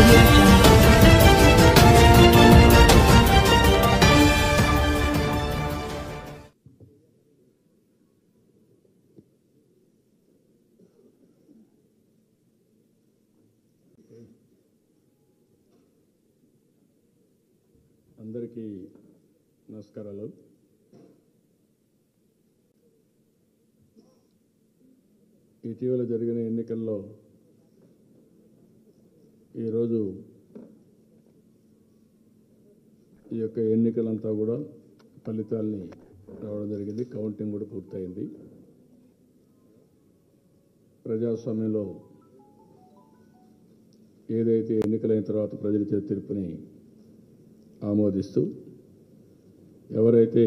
audio jungle. అందరికీ నమస్కారాలు ఇటీవల జరిగిన ఎన్నికల్లో ఈరోజు ఈ యొక్క ఎన్నికలంతా కూడా ఫలితాల్ని రావడం జరిగింది కౌంటింగ్ కూడా పూర్తయింది ప్రజాస్వామ్యంలో ఏదైతే ఎన్నికలైన తర్వాత ప్రజల చేతి తీర్పుని ఆమోదిస్తూ ఎవరైతే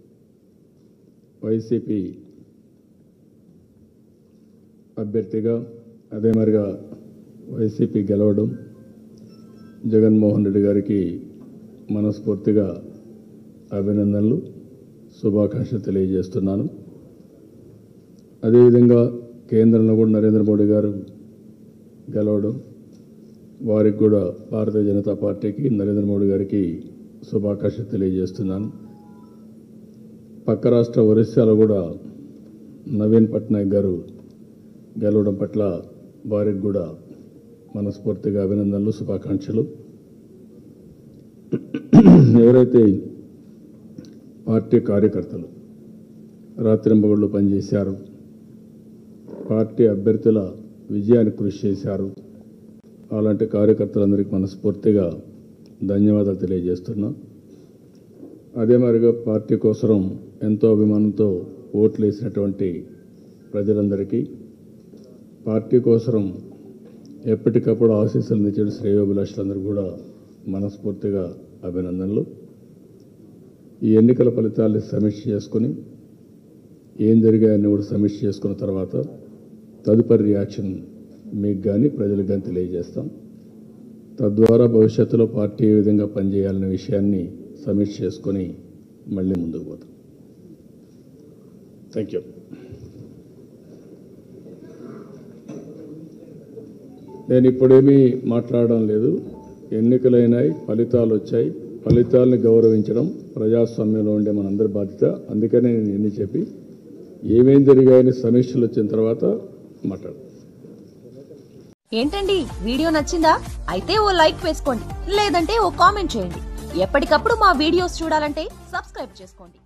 వైసీపీ అభ్యర్థిగా అదే మరిగా వైసీపీ గెలవడం జగన్మోహన్ రెడ్డి గారికి మనస్ఫూర్తిగా అభినందనలు శుభాకాంక్షలు తెలియజేస్తున్నాను అదేవిధంగా కేంద్రంలో కూడా నరేంద్ర మోడీ గారు గెలవడం వారికి కూడా భారతీయ జనతా పార్టీకి నరేంద్ర మోడీ గారికి శుభాకాంక్షలు తెలియజేస్తున్నాను పక్క రాష్ట్ర ఒరిస్సాలో కూడా నవీన్ పట్నాయక్ గారు గెలవడం పట్ల వారికి కూడా మనస్ఫూర్తిగా అభినందనలు శుభాకాంక్షలు ఎవరైతే పార్టీ కార్యకర్తలు రాత్రింబగళ్ళు పనిచేశారు పార్టీ అభ్యర్థుల విజయానికి కృషి చేశారు అలాంటి కార్యకర్తలందరికీ మనస్ఫూర్తిగా ధన్యవాదాలు తెలియజేస్తున్నా అదే మరిగా పార్టీ కోసం ఎంతో అభిమానంతో ఓట్లు వేసినటువంటి ప్రజలందరికీ పార్టీ కోసం ఎప్పటికప్పుడు ఆశీస్సులు నిచ్చిన శ్రేయోభిలాషులందరూ కూడా మనస్ఫూర్తిగా అభినందనలు ఈ ఎన్నికల ఫలితాల్ని సమీక్ష చేసుకుని ఏం జరిగాయని కూడా సమీక్ష చేసుకున్న తర్వాత తదుపరి రియాక్షన్ మీకు కానీ ప్రజలకు కానీ తెలియజేస్తాం తద్వారా భవిష్యత్తులో పార్టీ ఏ విధంగా పనిచేయాలనే విషయాన్ని సమీక్ష చేసుకొని మళ్ళీ ముందుకు పోతాం థ్యాంక్ యూ నేను ఇప్పుడేమీ మాట్లాడడం లేదు ఎన్నికలైనాయి ఫలితాలు వచ్చాయి ఫలితాలను గౌరవించడం ప్రజాస్వామ్యంలో ఉండే మనందరి బాధ్యత అందుకనే నేను ఎన్ని చెప్పి ఏమేం జరిగాయని సమీక్షలు వచ్చిన తర్వాత మాట్లాడు ఏంటండి వీడియో నచ్చిందా అయితే ఓ లైక్ వేసుకోండి లేదంటే ఓ కామెంట్ చేయండి ఎప్పటికప్పుడు మా వీడియోస్ చూడాలంటే సబ్స్క్రైబ్ చేసుకోండి